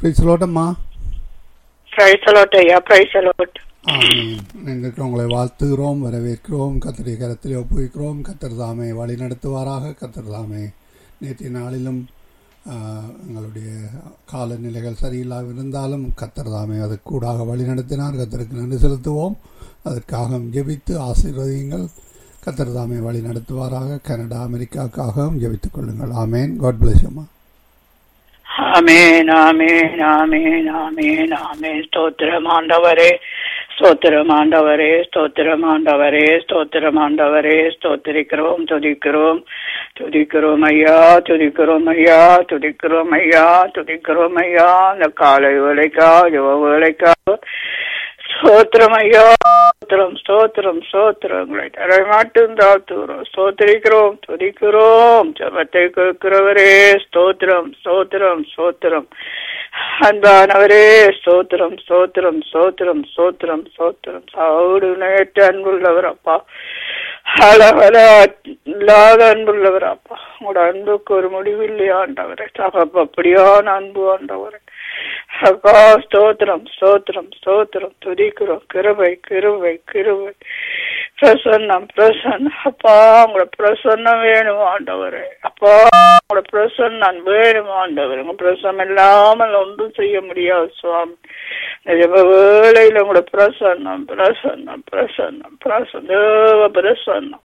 பேசலோட்டம்மா prize allot ஐயா prize allot இன்றைக்கு உங்களை வாழ்த்துகிறோம் வரவேற்கிறோம் கத்தருடைய கரத்திலே ஒப்புவிக்கிறோம் கத்தர் தாமே வழி நடத்துவாராக கத்தர் தாமே நேற்றைய நாளிலும் ஆஹ், எங்களுடைய காலநிலைகள் சரியில்லாமல் இருந்தாலும் கத்தர் தாமே அதுக்கு கூடாக வழி நடத்தினார் கத்தருக்கு நன்றி செலுத்துவோம் அதற்காக ஜெபித்து ஆசீர்வதியுங்கள் கத்தர் தாமே வழி நடத்துவாராக கனடா அமெரிக்காவுக்காகவும் ஜெபித்துக் கொள்ளுங்கள் ஆமேன் காட் பிளஸ் அம்மா ஆமேன் ஆமேன் ஆமேன் ஆமேன் ஆமேன் ஸ்தோத்திரம் ஆண்டவரே ஸ்தோத்திரம் ஆண்டவரே ஸ்தோத்திரம் ஆண்டவரே ஸ்தோத்திரம் ஆண்டவரே ஸ்தோத்திரிக்கிறோம் துதிக்கிறோம் துதிக்கிறோம் ஐயா துதிக்கிறோம் ஐயா துதிக்கிறோம் ஐயா துதிக்கிறோம் ஐயா இந்த காலை வேலைக்கா யுவ வேலைக்கா ஸ்தோத்திரம் ஐயா ஸ்தோத்திரம் ஸ்தோத்திரம் ஸ்தோத்திரங்களை தரை மாட்டும் தாத்துகிறோம் ஸ்தோத்திரிக்கிறோம் துதிக்கிறோம் ஜபத்தை கேட்கிறவரே ஸ்தோத்திரம் ஸ்தோத்திரம் ஸ்தோத்திரம் அன்பானவரே ஸ்தோத்திரம் ஸ்தோத்திரம் ஸ்தோத்திரம் ஸ்தோத்திரம் ஸ்தோத்திரம் சாவுடு நேற்று அன்புள்ளவர் அப்பா அளவல இல்லாத அன்புள்ளவர் அப்பா உங்களோட அன்புக்கு ஒரு முடிவில்லை ஆண்டவரே தகப்பு அப்படியான அன்பு ஆண்டவரே அப்பா ஸ்தோத்திரம் ஸ்தோத்திரம் ஸ்தோத்திரம் துதிக்கிறோம் கிருபை கிருபை கிருபை பிரசன்னம் பிரசன்னம் அப்பா உங்களோட பிரசன்னம் வேணும் ஆண்டவரே அப்பா உங்களோட பிரசன்னம் வேணும் ஆண்டவர் உங்க பிரசன்னம் இல்லாமல் ஒன்றும் செய்ய முடியாது சுவாமி நிஜம வேளையில உங்களோட பிரசன்னம் பிரசன்னம் பிரசன்னம் பிரசன்னம் தேவ பிரசன்னம்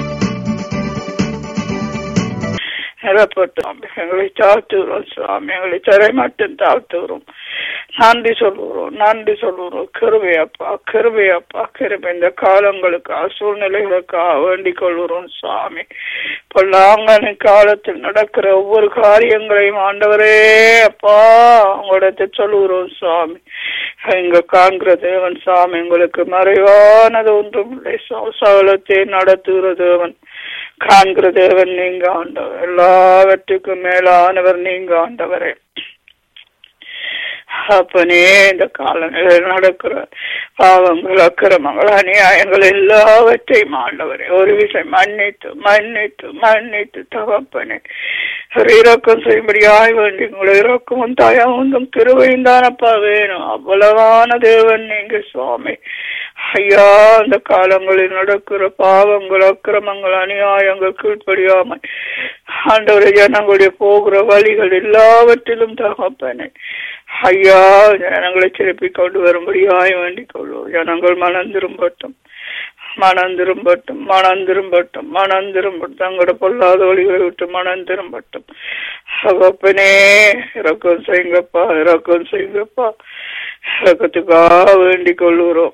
நிறப்பட்டோம் எங்களை தாழ்த்துகிறோம் சுவாமி எங்களை தரை மட்டும் தாழ்த்துகிறோம் நன்றி சொல்லுகிறோம் நன்றி சொல்லுகிறோம் கிருபை அப்பா கிருபை அப்பா கிருபை இந்த காலங்களுக்கா சூழ்நிலைகளுக்காக வேண்டிக் கொள்கிறோம் சுவாமி பொல்லாங்கன காலத்தில் நடக்கிற ஒவ்வொரு காரியங்களையும் ஆண்டவரே அப்பா உங்களிடத்தை சொல்லுகிறோம் சுவாமி இங்க காண்கிற தேவன் சாமி உங்களுக்கு மறைவானது ஒன்றும் இல்லை சகலத்தை நடத்துகிற தேவன் காண்கிற தேவன் நீங்க ஆண்டவர் எல்லாவற்றுக்கும் மேலானவர் நீங்க ஆண்டவரே அப்பனே இந்த காலநிலையில் நடக்கிற பாவங்கள் அக்கிரமங்கள் அநியாயங்கள் எல்லாவற்றையும் ஆண்டவரே ஒரு விஷயம் மன்னித்து மன்னித்து மன்னித்து தகப்பனே ஒரு இறக்கம் செய்யும்படியாய் வேண்டி உங்களை இறக்கமும் தயவும் கிருவையும் தானப்பா வேணும் அவ்வளவான தேவன் நீங்க சுவாமி ஐயா அந்த காலங்களில் நடக்கிற பாவங்கள் அக்கிரமங்கள் அநியாயங்கள் கீழ்ப்படியாமல் ஆண்டவரை ஜனங்களுடைய போகிற வழிகள் எல்லாவற்றிலும் தகப்பனே ஐயா ஜனங்களை திருப்பி கொண்டு வரும்படியாய் வேண்டிக் கொள்வோம் ஜனங்கள் மனம் திரும்பட்டும் மனம் திரும்பட்டும் மனம் திரும்பட்டும் மனம் திரும்பட்டும் தங்களோட பொல்லாத வழிகளை விட்டு மனம் திரும்பட்டும் அவப்பனே இறக்கம் செய்யுங்கப்பா இறக்கம் செய்யுங்கப்பா இறக்கத்துக்காக வேண்டிக் கொள்ளுகிறோம்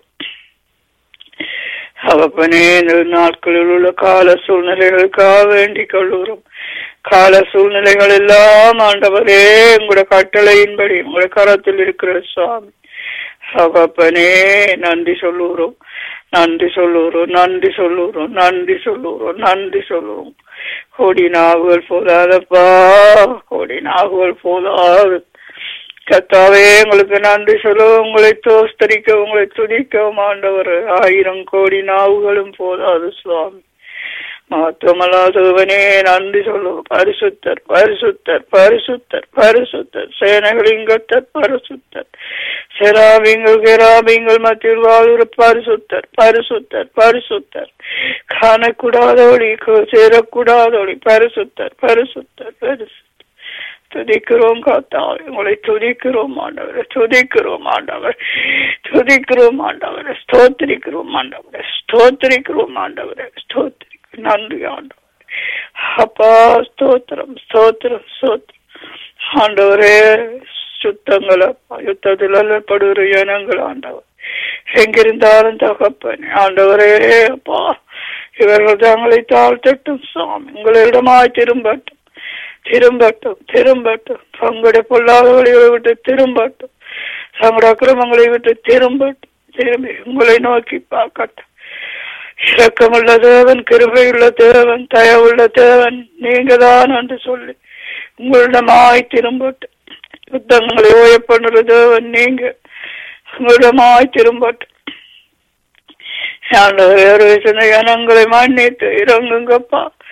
அவப்பனே இந்த நாட்களில் உள்ள கால சூழ்நிலைகளுக்காக வேண்டிக் கொள்ளுகிறோம் கால சூழ்நிலைகள் எல்லாம் ஆண்டவரே உங்களோட கட்டளையின்படி உங்களோட கரத்தில் இருக்கிற சுவாமி அவப்பனே நன்றி சொல்லுகிறோம் நன்றி சொல்லுகிறோம் நன்றி சொல்லுகிறோம் நன்றி சொல்லுகிறோம் நன்றி சொல்லுவோம் கோடி நாவுகள் போதாதப்பா கோடி நாவுகள் போதாது கத்தாவே உங்களுக்கு நன்றி சொல்ல உங்களை தோஸ்தரிக்க உங்களை துதிக்கவும் ஆண்டவர் ஆயிரம் கோடி நாவுகளும் போதாது சுவாமி மாற்றமல்லாதவனே நன்றி சொல்லுவோம் பரிசுத்தர் பரிசுத்தர் பரிசுத்தர் பரிசுத்தர் சேனைகளிங்கத்தர் பரிசுத்தர் செராபிங்கள் கெராபிங்கள் மத்தியில் வாழ்கிற பரிசுத்தர் பரிசுத்தர் பரிசுத்தர் காணக்கூடாதவழி சேரக்கூடாதவழி பரிசுத்தர் பரிசுத்தர் பரிசுத்தர் துதிக்கிறோம் காத்தாவே உங்களை துதிக்கிறோம் ஆண்டவரை துதிக்கிறோம் ஆண்டவர் துதிக்கிறோம் ஆண்டவரை ஸ்தோத்திரிக்கிறோம் ஆண்டவரை ஸ்தோத்திரிக்கிறோம் ஆண்டவரை ஸ்தோத்திரி நன்றி ஆண்டவர் அப்பா ஸ்தோத்திரம் ஸ்தோத்திரம் ஸ்தோத்திரம் ஆண்டவரே சுத்தங்கள் அப்பா யுத்தத்தில் அல்லப்படுகிற இனங்கள் ஆண்டவர் எங்கிருந்தாலும் தகப்பனே ஆண்டவரே அப்பா இவர்கள் தங்களை தாழ்த்தட்டும் சாமி உங்களிடமாய் திரும்பட்டும் திரும்பட்டும் திரும்பட்டும் தங்களுடைய பொல்லாத வழிகளை விட்டு திரும்பட்டும் தங்களுடைய அக்கிரமங்களை விட்டு திரும்பட்டும் திரும்பி உங்களை நோக்கி பார்க்கட்டும் இரக்கமுள்ள தேவன் கிருபையுள்ள தேவன் தயவுள்ள தேவன் நீங்க தான் என்று சொல்லி உங்களிடமாய் திரும்பட்டும் யுத்தங்களை ஓய பண்ணுற தேவன் நீங்க உங்களிடமாய் திரும்பட்டும் வேறு சின்ன இனங்களை மன்னித்து இறங்குங்கப்பா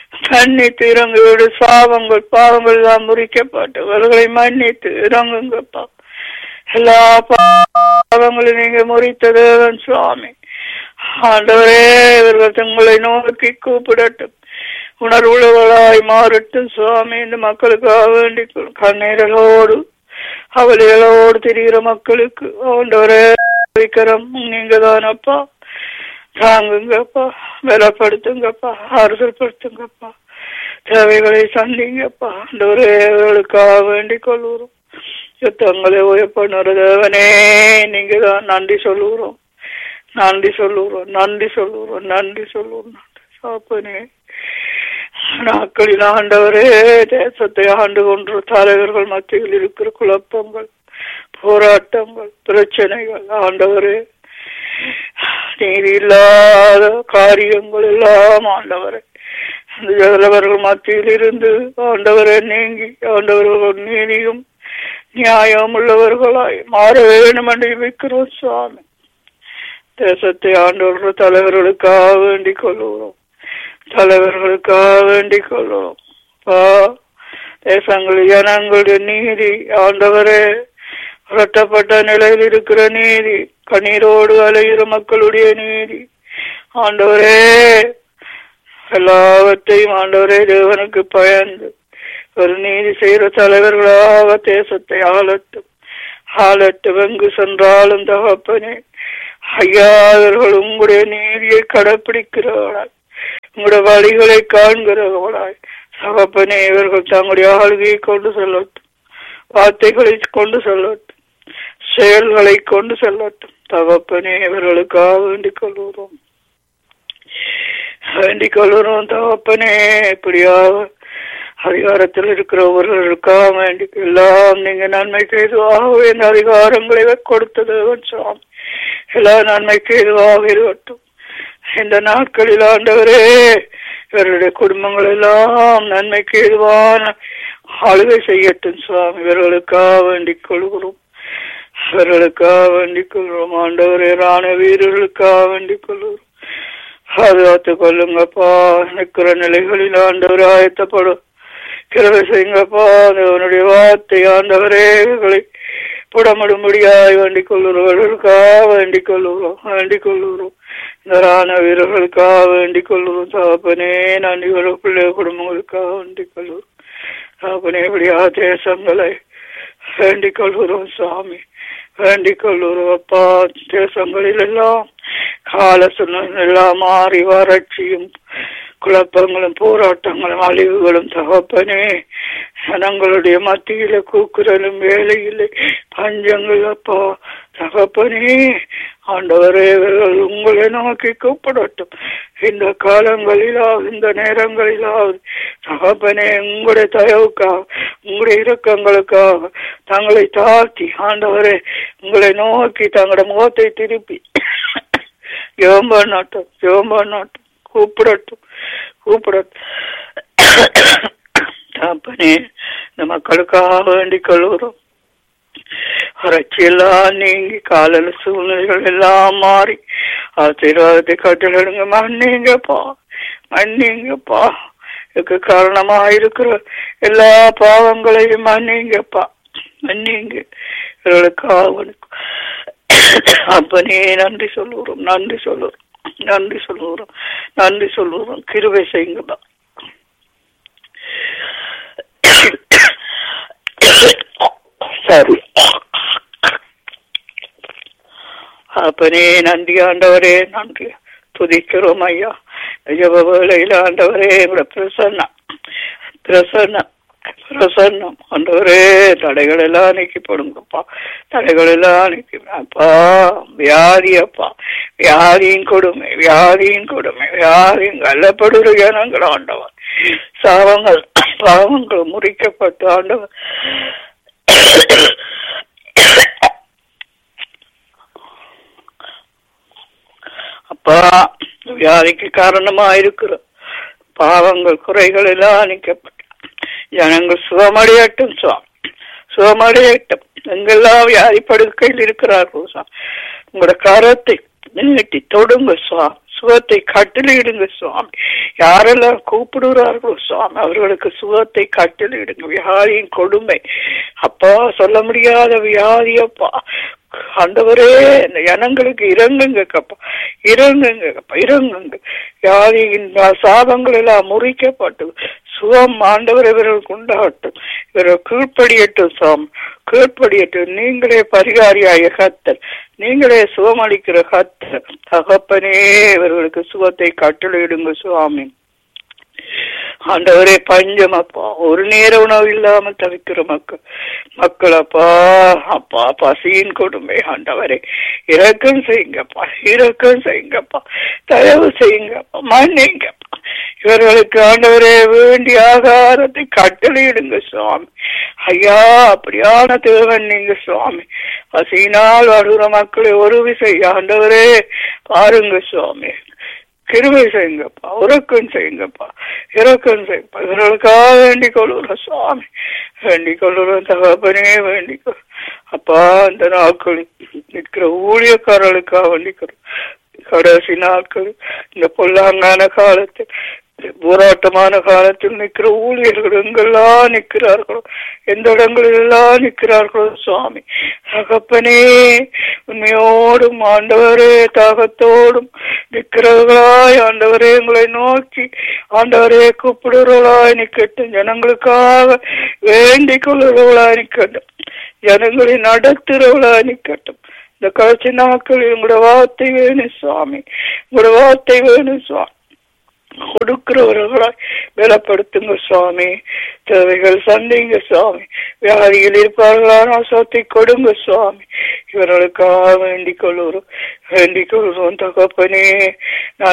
மன்னித்து இறங்குவோடு சாபங்கள் பாவங்கள் எல்லாம் முறிக்கப்பட்டு அவர்களை மன்னித்து இறங்குங்கப்பா எல்லா பாவங்களும் நீங்க முறித்த தேவன் சுவாமி ஆண்டவரே இவர்கள் தங்களை நோக்கி கூப்பிடட்டும் உணர்வுள்ளவர்களாய் மாறட்டும் சுவாமி இந்த மக்களுக்காக வேண்டிக் கொள். கண்ணீரலோடு அவளிகளோடு திரிகிற மக்களுக்கு ஆண்டவரே விக்கிரம் நீங்க தானப்பா தாங்குங்கப்பா பலப்படுத்துங்கப்பா ஆறுதல் படுத்துங்கப்பா தேவைகளை சந்திங்கப்பா ஆண்டவரே அவர்களுக்காக வேண்டிக் கொள்ளுறோம் யுத்தங்களை உயர்பண்ணுற தேவனே நீங்க தான் நன்றி சொல்லுகிறோம் நன்றி சொல்லுகிறோம் நன்றி சொல்லுகிறோம் நன்றி சொல்லுவோம் நன்றி சாப்பனே நாட்களில் ஆண்டவரே தேசத்தை ஆண்டு கொன்ற தலைவர்கள் மத்தியில் இருக்கிற குழப்பங்கள் போராட்டங்கள் பிரச்சனைகள் ஆண்டவரே நீதி இல்லாத காரியங்கள் எல்லாம் ஆண்டவரே அந்த தலைவர்கள் மத்தியில் இருந்து ஆண்டவரை நீங்கி ஆண்டவர்கள் நீதியும் நியாயம் உள்ளவர்களாய் மாற வேண்டும் என்று வைக்கிறோம் சுவாமி தேசத்தை ஆண்டவர்கள் தலைவர்களுக்காக வேண்டிக் கொள்ளுகிறோம் தலைவர்களுக்காக வேண்டிக் கொள்ளுகிறோம் பா தேசங்கள் ஜனங்களுடைய நீதி ஆண்டவரே புரட்டப்பட்ட நிலையில் இருக்கிற நீதி கண்ணீரோடு அலைகிற மக்களுடைய நீதி ஆண்டவரே எல்லாவற்றையும் ஆண்டவரே தேவனுக்கு பயந்து ஒரு நீதி செய்கிற தலைவர்களாக தேசத்தை ஆளட்டும் ஆளட்டும் எங்கு சென்றாலும் தகப்பனே ஐயா அவர்கள் உங்களுடைய நீதியை கடைப்பிடிக்கிறவர்களாய் உங்களுடைய வழிகளை காண்கிறவர்களாய் தகப்பனே இவர்கள் தங்களுடைய ஆளுகையை கொண்டு செல்லட்டும் வார்த்தைகளை கொண்டு செல்லட்டும் செயல்களை கொண்டு செல்லட்டும் தகப்பனே இவர்களுக்காக வேண்டிக் கொள்கிறோம் வேண்டிக் கொள்கிறோம் தகப்பனே இப்படியாக அதிகாரத்தில் இருக்கிறவர்களுக்காக வேண்டி எல்லாம் நீங்க நன்மைக்கு எதுவாக இந்த அதிகாரங்களை கொடுத்தது சுவாமி எல்லா நன்மைக்கு எதுவாக இருக்கட்டும் இந்த நாட்களில் ஆண்டவரே இவருடைய குடும்பங்கள் எல்லாம் நன்மைக்கு எதுவான ஆளுகை செய்யட்டும் சுவாமி இவர்களுக்காக வேண்டிக் கொள்கிறோம் இவர்களுக்காக வேண்டிக் கொள்கிறோம் ஆண்டவரே ராண வீரர்களுக்காக வேண்டிக் கொள்கிறோம் பாதுகாத்து கொள்ளுங்கப்பா நிற்கிற நிலைகளில் ஆண்டவர் ஆயத்தப்படும் கிருவை செய்யுங்கப்பா அவனுடைய வார்த்தை ஆண்டவரே இவர்களை புடமிடும்படியாய் வேண்டிக் கொள்ளுறவர்களுக்காக வேண்டிக் கொள்ளுகிறோம் வேண்டிக் கொள்ளுகிறோம் இந்த ராண வீரர்களுக்காக வேண்டிக் கொள்ளுகிறோம் சாப்பனே நன்றி ஒரு பிள்ளை குடும்பங்களுக்காக வேண்டிக் கொள்ளுகிறோம் சாப்பனே இப்படியா தேசங்களை வேண்டிக் கொள்கிறோம் சாமி வேண்டிக் கொள்ளுகிறோம் அப்பா தேசங்களில் எல்லாம் கால சூழ்நிலை எல்லாம் மாறி வறட்சியும் குழப்பங்களும் போராட்டங்களும் அழிவுகளும் தகப்பனே ஜனங்களுடைய மத்தியில கூக்குரலும் வேலையில்லை பஞ்சங்கள் அப்பா தகப்பனே ஆண்டவரே இவர்கள் உங்களை நோக்கி கூப்பிடட்டும் இந்த காலங்களிலாவது இந்த நேரங்களிலாவது தகப்பனே உங்களுடைய தயவுக்காக உங்களுடைய இரக்கங்களுக்காக தங்களை தாழ்த்தி ஆண்டவரே உங்களை நோக்கி தங்களுடைய முகத்தை திருப்பி ஜெபம் பண்ணட்டும் ஜெபம் பண்ணட்டும் கூப்பிடட்டும் கூப்பிடட்டும் தகப்பனே இந்த மக்களுக்காக வேண்டிக் கொள்கிறோம் வறட்சி எல்லாம் நீங்கி காலல சூழ்நிலைகள் எல்லாம் மாறி ஆசீர்வாதத்தை கட்டளிடுங்க மன்னிங்கப்பா மன்னிங்கப்பா இதுக்கு காரணமா இருக்கிற எல்லா பாவங்களையும் மன்னிங்கப்பா மன்னிங்க இவர்களுக்காக அப்பனே நன்றி சொல்லுகிறோம் நன்றி சொல்லுறோம் நன்றி சொல்லுகிறோம் நன்றி சொல்லுகிறோம் கிருவை செய்யுங்கப்பா சரி அப்பனே நன்றி ஆண்டவரே நன்றி துதிக்கிறோம் ஐயா ஜப வேளையில் ஆண்டவரே உங்களோட பிரசன்னம் பிரசன்னம் பிரசன்னம் ஆண்டவரே தடைகள் எல்லாம் நீக்கி போடுங்கப்பா தடைகள் எல்லாம் நீக்கி அப்பா வியாதி அப்பா வியாதியின் கொடுமை வியாதியின் கொடுமை வியாதியின் கல்லப்படுகிற ஜனங்கள் ஆண்டவர் சாவங்கள் பாவங்கள் முறிக்கப்பட்டு ஆண்டவர் அப்பா வியாதிக்கு காரணமா இருக்கிற பாவங்கள் குறைகள் எல்லாம் நீக்கப்பட்டு ஜனங்கள் சுகமடையட்டும் சுவாமி சுகமடையட்டும் எங்கெல்லாம் வியாதி படுக்கையில் இருக்கிறார்கள் சுவாமி உங்களோட கரத்தை நீட்டி தொடுங்க சுவாமி சுகத்தை கட்டளையிடுங்க சுவாமி யாரெல்லாம் கூப்பிடுகிறார்களோ சுவாமி அவர்களுக்கு சுகத்தை கட்டளையிடுங்க வியாதியின் கொடுமை அப்பா சொல்ல முடியாத வியாதி அப்பா ஆண்டவரே இந்த ஜனங்களுக்கு இறங்குங்க கப்பா இறங்குங்க கப்பா இறங்குங்க வியாதியின் சாபங்கள் எல்லாம் முறிக்கப்பட்டு சுகம் ஆண்டவர் இவர்களுக்கு உண்டாகட்டும் இவர்கள் கீழ்ப்படியட்டும் சாம் கீழ்ப்படியட்டும் நீங்களே பரிகாரியாய கத்தர் நீங்களே சுகமளிக்கிற கத்தர் தகப்பனே இவர்களுக்கு சுகத்தை கட்டளையிடுங்க சுவாமி ஆண்டவரே பஞ்சம் அப்பா ஒரு நேர உணவு இல்லாம தவிக்கிற மக்கள் மக்கள் அப்பா அப்பா பசியின் கொடுமை ஆண்டவரே இறக்கம் செய்யுங்கப்பா இறக்கம் செய்யுங்கப்பா தயவு செய்யுங்கப்பா மன்னிங்கப்பா இவர்களுக்கு ஆண்டவரே வேண்டிய ஆகாரத்தை கட்டளையிடுங்க சுவாமி ஐயா அப்படியான தேவன் நீங்க சுவாமி பசியினால் வருகிற மக்களை ஒரு விசை ஆண்டவரே பாருங்க சுவாமி கிருவை செய்யுங்கப்பா உறக்கம் செய்யுங்கப்பா இறக்கம் செய்யப்பா இவர்களுக்காக வேண்டிக் கொள்ளுறோம் சுவாமி வேண்டிக் கொள்ளுறோம் தகப்பனே வேண்டிக் கொள் அப்பா அந்த நாட்கள் நிற்கிற ஊழியக்காரர்களுக்காக வேண்டிக்கிறோம் கடைசி நாட்கள் இந்த பொல்லாங்கான காலத்தில் போராட்டமான காலத்தில் நிற்கிற ஊழியர்கள் எங்கெல்லாம் நிற்கிறார்களோ எந்த இடங்களிலெல்லாம் நிற்கிறார்களோ சுவாமி தகப்பனே உண்மையோடும் ஆண்டவரே தாகத்தோடும் நிற்கிறவர்களாய் ஆண்டவரே எங்களை நோக்கி ஆண்டவரே கூப்பிடுறவர்களாய் நிற்கட்டும் ஜனங்களுக்காக வேண்டிக் கொள்ளுறவர்களாய் நிற்கட்டும் ஜனங்களை நடத்துறவர்களாய் நிற்கட்டும் இந்த கடைசி நாட்களில் உங்களோட வார்த்தை வேணும் சுவாமி உங்களோட வார்த்தை வேணும் சுவாமி கொடுக்கிறவர்களாய் பலப்படுத்துங்க சுவாமி தேவைகள் சந்திங்க சுவாமி வியாதியில் இருப்பார்களான சொத்தை கொடுங்க சுவாமி இவர்களுக்காக வேண்டிக் கொள்ளுறோம் வேண்டிக் கொள்கிறோம் தகப்பனே நான்